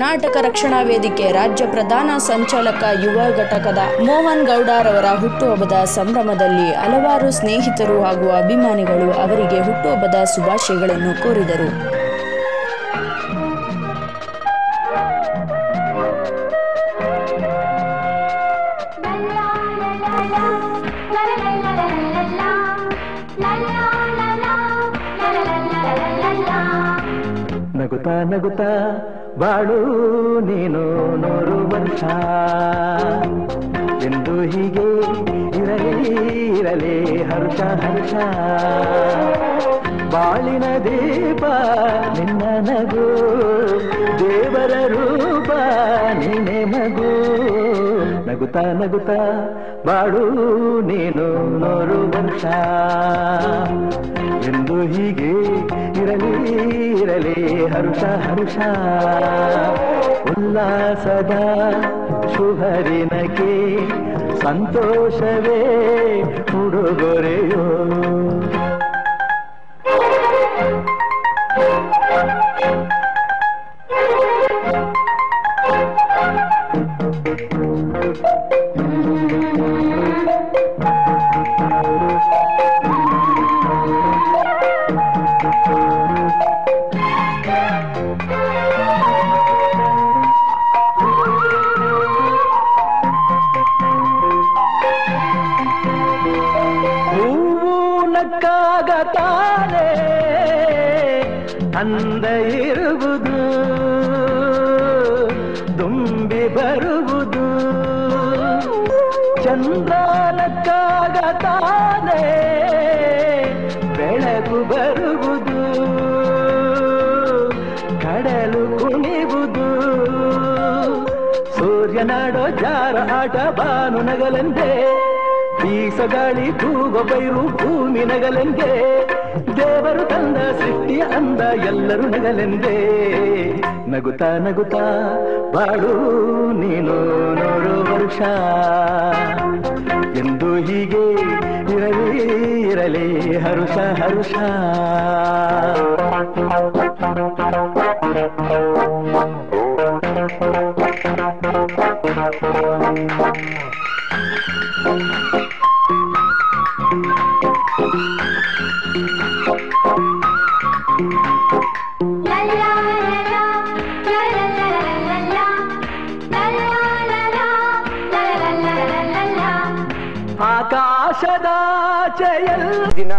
ಕರ್ನಾಟಕ ರಕ್ಷಣಾ ವೇದಿಕೆ ರಾಜ್ಯ ಪ್ರಧಾನ ಸಂಚಾಲಕ ಯುವ ಘಟಕದ ಮೋಹನ್ ಗೌಡರವರ ಹುಟ್ಟುಹಬ್ಬದ ಸಂಭ್ರಮದಲ್ಲಿ ಹಲವಾರು ಸ್ನೇಹಿತರು ಹಾಗೂ ಅಭಿಮಾನಿಗಳು ಅವರಿಗೆ ಹುಟ್ಟುಹಬ್ಬದ ಶುಭಾಶಯಗಳನ್ನು ಕೋರಿದರು ನಗುತ್ತಾ ನಗುತ್ತಾ ಬಾಳು ನೀನು ನೂರು ವರ್ಷ ಎಂದು ಹೀಗೆ ಇರಲಿ ಇರಲಿ ಹರ್ಷ ಹರ್ಷ ಬಾಳಿನ ದೀಪ ನಿನ್ನ ನಗು ದೇವರ ರೂಪ ನೀನೆ ಮಗು ನಗುತ್ತಾ ನಗುತ್ತಾ ಬಾಳು ನೀನು ನೂರು ವರ್ಷ ಎಂದು ಹೀಗೆ ಇರಲಿ ಇರಲಿ ಹರ್ಷ ಹರ್ಷ ಉಲ್ಲಾಸದ ಶುಭರಿನಕ್ಕೆ ಸಂತೋಷವೇ ಉಡುಗೊರೆಯೋ ಹೂವು ನಕ್ಕಾಗ ತಾನೇ ಅಂದ ಇರುವುದು ತುಂಬಿ ಬರುವುದು ಚಂದ್ರ ನಕ್ಕಾಗ ತಾನೇ ಬೆಳಕು ಬರುವುದು ಕಡಲು ಕುಣಿವುದು ಸೂರ್ಯನಾಡೋ ಜಾರ ಆಟ ಬಾನು ನಗಲೆಂದೇ ಬೀಸಗಾಳಿ ತೂಗ ಬೈರು ಭೂಮಿ ನಗಲೆಂದೇ ದೇವರು ತಂದ ಸೃಷ್ಟಿಯ ಅಂದ ಎಲ್ಲರೂ ನಗಲೆಂದೇ ನಗುತ್ತಾ ನಗುತ್ತಾ ಬಾಳು ನೀನು ನೋಡು ವರ್ಷ ಎಂದು ಹೀಗೆ ಇರಲಿ ಇರಲಿ ಹರುಷ ಹರುಷ ಆಕಾಶದಾಚೆಯಲ್ ದಿನ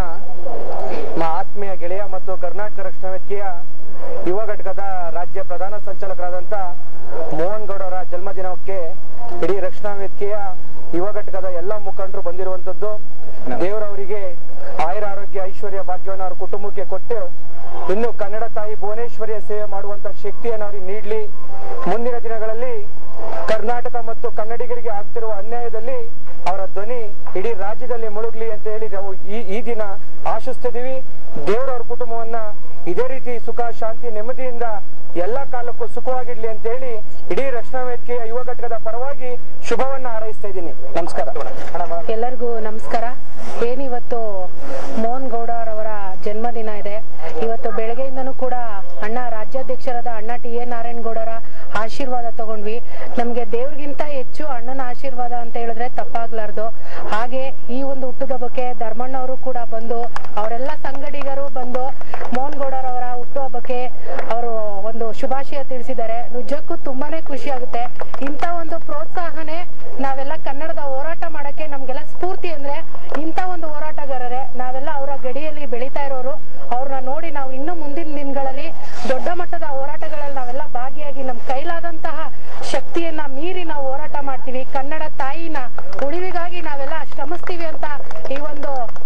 ನಮ್ಮ ಆತ್ಮೀಯ ಗೆಳೆಯ ಮತ್ತು ಕರ್ನಾಟಕ ರಕ್ಷಣಾ ವೇದಿಕೆಯ ಯುವ ಘಟಕದ ರಾಜ್ಯ ಪ್ರಧಾನ ಸಂಚಾಲಕರಾದಂಥ ಮೋಹನ್ ಗೌಡರ ಜನ್ಮದಿನಕ್ಕೆ ಇಡೀ ರಕ್ಷಣಾ ವೇದಿಕೆಯ ಯುವ ಘಟಕದ ಎಲ್ಲ ಮುಖಂಡರು ಬಂದಿರುವಂಥದ್ದು ದೇವರವರಿಗೆ ಆಯುರ ಆರೋಗ್ಯ ಐಶ್ವರ್ಯ ಭಾಗ್ಯವನ್ನು ಅವ್ರ ಕುಟುಂಬಕ್ಕೆ ಕೊಟ್ಟು ಇನ್ನು ಕನ್ನಡ ತಾಯಿ ಭುವನೇಶ್ವರಿಯ ಸೇವೆ ಮಾಡುವಂತ ಶಕ್ತಿಯನ್ನು ಅವ್ರಿಗೆ ನೀಡಲಿ ಮುಂದಿನ ದಿನಗಳಲ್ಲಿ ಕರ್ನಾಟಕ ಮತ್ತು ಕನ್ನಡಿಗರಿಗೆ ಆಗ್ತಿರುವ ಅನ್ಯಾಯದಲ್ಲಿ ಅವರ ಧ್ವನಿ ಇಡೀ ರಾಜ್ಯದಲ್ಲಿ ಮುಳುಗ್ಲಿ ಅಂತ ಹೇಳಿ ನಾವು ಈ ಈ ದಿನ ಆಶಿಸ್ತಿದೀವಿ ದೇವರವ್ರ ಕುಟುಂಬವನ್ನ ಇದೇ ರೀತಿ ಸುಖ ಶಾಂತಿ ನೆಮ್ಮದಿಯಿಂದ ಎಲ್ಲಾ ಕಾಲಕ್ಕೂ ಸುಖವಾಗಿಡ್ಲಿ ಅಂತ ಹೇಳಿ ಇಡೀ ರಕ್ಷಣಾ ವೇದಿಕೆಯ ಯುವ ಘಟಕದ ಪರವಾಗಿ ಶುಭವನ್ನ ಹಾರೈಸ್ತಾ ಇದ್ದೀನಿ ನಮಸ್ಕಾರ ಎಲ್ಲರಿಗೂ ನಮಸ್ಕಾರ ಏನಿವತ್ತು ಮೋಹನ್ ಗೌಡರವರ ಜನ್ಮದಿನ ಇದೆ ಇವತ್ತು ಬೆಳಗ್ಗೆಯಿಂದನೂ ಕೂಡ ಅಣ್ಣ ರಾಜ್ಯಾಧ್ಯಕ್ಷರಾದ ಅಣ್ಣ ಟಿ ಎ ನಾರಾಯಣಗೌಡರ ಆಶೀರ್ವಾದ ತಗೊಂಡ್ವಿ ನಮಗೆ ದೇವ್ರಿಗಿಂತ ಹೆಚ್ಚು ಅಣ್ಣನ ಆಶೀರ್ವಾದ ಅಂತ ಹೇಳಿದ್ರೆ ತಪ್ಪಾಗ್ಲಾರ್ದು ಹಾಗೆ ಈ ಒಂದು ಹುಟ್ಟುಹಬ್ಬಕ್ಕೆ ಧರ್ಮಣ್ಣವರು ಕೂಡ ಬಂದು ಅವರೆಲ್ಲ ಸಂಗಡಿಗರು ಬಂದು ಮೋಹನ್ ಗೌಡರವರ ಹುಟ್ಟುಹಬ್ಬಕ್ಕೆ ಅವರು ಒಂದು ಶುಭಾಶಯ ತಿಳಿಸಿದ್ದಾರೆ ನಿಜಕ್ಕೂ ತುಂಬಾನೇ ಖುಷಿ ಆಗುತ್ತೆ ಇಂಥ ಒಂದು ಪ್ರೋತ್ಸಾಹನೆ ನಾವೆಲ್ಲ ಕನ್ನಡದ ಹೋರಾಟ ಮಾಡಕ್ಕೆ ನಮ್ಗೆಲ್ಲ ಸ್ಫೂರ್ತಿ ಅಂದ್ರೆ ಇಂಥ ಒಂದು ಹೋರಾಟಗಾರರೇ ನಾವೆಲ್ಲ ಅವರ ಗಡಿಯಲ್ಲಿ ಬೆಳೀತಾ ಇರೋರು ಅವ್ರನ್ನ ನೋಡಿ ನಾವು ಇನ್ನು ಮುಂದಿನ ದಿನಗಳಲ್ಲಿ ದೊಡ್ಡ ಮಟ್ಟದ ಹೋರಾಟಗಳಲ್ಲಿ ನಾವೆಲ್ಲ ಭಾಗಿಯಾಗಿ ನಮ್ಮ ಕೈಲಾದಂತಹ ಶಕ್ತಿಯನ್ನ ಮೀರಿ ನಾವು ಹೋರಾಟ ಮಾಡ್ತೀವಿ ಕನ್ನಡ ತಾಯಿನ ಉಳಿವಿಗಾಗಿ ನಾವೆಲ್ಲ ಶ್ರಮಿಸ್ತೀವಿ ಅಂತ ಈ ಒಂದು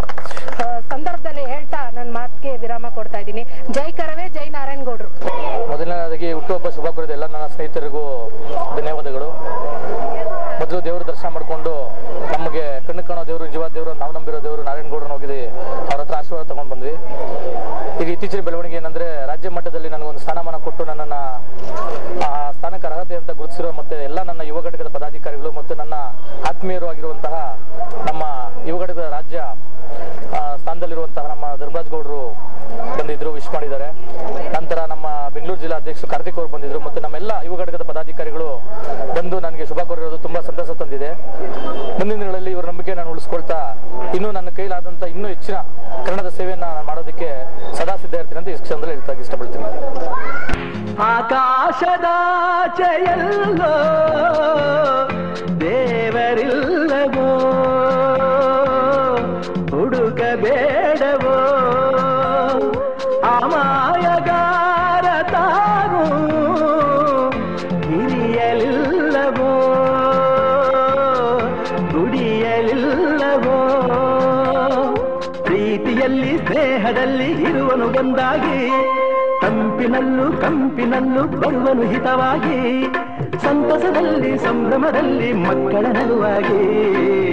ಆ, ಸಂದರ್ಭದಲ್ಲಿ ಹೇಳ್ತಾ ನನ್ನ ಮಾತಿಗೆ ವಿರಾಮ ಕೊಡ್ತಾ ಇದ್ದೀನಿ ಜೈ ಕರವೇ ಜೈ ನಾರಾಯಣಗೌಡ್ರು ಮೊದಲನೇದಾಗಿ ಹುಟ್ಟುಹಬ್ಬ ಶುಭ ಕೋರಿದ ಎಲ್ಲ ನನ್ನ ಸ್ನೇಹಿತರಿಗೂ ಧನ್ಯವಾದಗಳು ಮೊದಲು ದೇವರ ದರ್ಶನ ಮಾಡಿಕೊಂಡು ನಮಗೆ ಕಣ್ಣು ಕಾಣೋ ದೇವರು ನಿಜವಾದ ದೇವರು ನಾವು ನಂಬಿರೋ ದೇವರು ನಾರಾಯಣಗೌಡರನ್ನ ಹೋಗಿದ್ವಿ ಅವ್ರ ಹತ್ರ ಆಶೀರ್ವಾದ ತಗೊಂಡು ಬಂದ್ವಿ ಈಗ ಇತ್ತೀಚಿನ ಬೆಳವಣಿಗೆ ಏನಂದ್ರೆ ರಾಜ್ಯ ಮಟ್ಟದಲ್ಲಿ ನನಗೊಂದು ಸ್ಥಾನಮಾನ ಕೊಟ್ಟು ನನ್ನನ್ನು ಆ ಸ್ಥಾನಕ್ಕೆ ಅರ್ಹತೆ ಅಂತ ಗುರುತಿಸಿರೋ ಮತ್ತೆ ಎಲ್ಲ ನನ್ನ ಯುವ ಘಟಕದ ಪದಾಧಿಕಾರಿಗಳು ಮತ್ತು ನನ್ನ ಆತ್ಮೀಯರು ಆಗಿರುವಂತಹ ನಮ್ಮ ಯುವ ಘಟಕದ ರಾಜ್ಯ ಆ, ಸ್ಥಾನದಲ್ಲಿರುವಂತಹ ನಮ್ಮ ಧರ್ಮರಾಜ್ ಗೌಡರು ಬಂದಿದ್ರು ವಿಶ್ ಮಾಡಿದ್ದಾರೆ ನಂತರ ನಮ್ಮ ಬೆಂಗಳೂರು ಜಿಲ್ಲಾ ಅಧ್ಯಕ್ಷರು ಕಾರ್ತಿಕ್ ಅವರು ಬಂದಿದ್ರು ಮತ್ತು ನಮ್ಮೆಲ್ಲ ಯುವ ಘಟಕದ ಮುಂದಿನ ದಿನಗಳಲ್ಲಿ ಇವರ ನಂಬಿಕೆ ನಾನು ಉಳಿಸ್ಕೊಳ್ತಾ ಇನ್ನೂ ನನ್ನ ಕೈಲಾದಂಥ ಇನ್ನೂ ಹೆಚ್ಚಿನ ಕನ್ನಡದ ಸೇವೆಯನ್ನು ನಾನು ಮಾಡೋದಕ್ಕೆ ಸದಾ ಸಿದ್ಧ ಇರ್ತೀನಿ ಅಂತ ಈ ಕ್ಷಣದಲ್ಲಿ ಹೇಳ್ತಾ ಇಷ್ಟಪಡ್ತೀನಿ ಆಕಾಶದಾಚೆಯಲ್ಲೋ ದೇವರಿಲ್ಲವೋ ಹುಡುಕಬೇಡವೋ ಅಮಾಯಗಾರ ತಾನು ಹಿರಿಯಲಿಲ್ಲವೋ ದುಡಿಯಲಿಲ್ಲವೋ ಪ್ರೀತಿಯಲ್ಲಿ ಸ್ನೇಹದಲ್ಲಿ ಇರುವನು ಒಂದಾಗಿ ತಂಪಿನಲ್ಲೂ ಕಂಪಿನಲ್ಲೂ ಬರುವನು ಹಿತವಾಗಿ ಸಂತಸದಲ್ಲಿ ಸಂಭ್ರಮದಲ್ಲಿ ಮಕ್ಕಳ ನಗುವಾಗಿ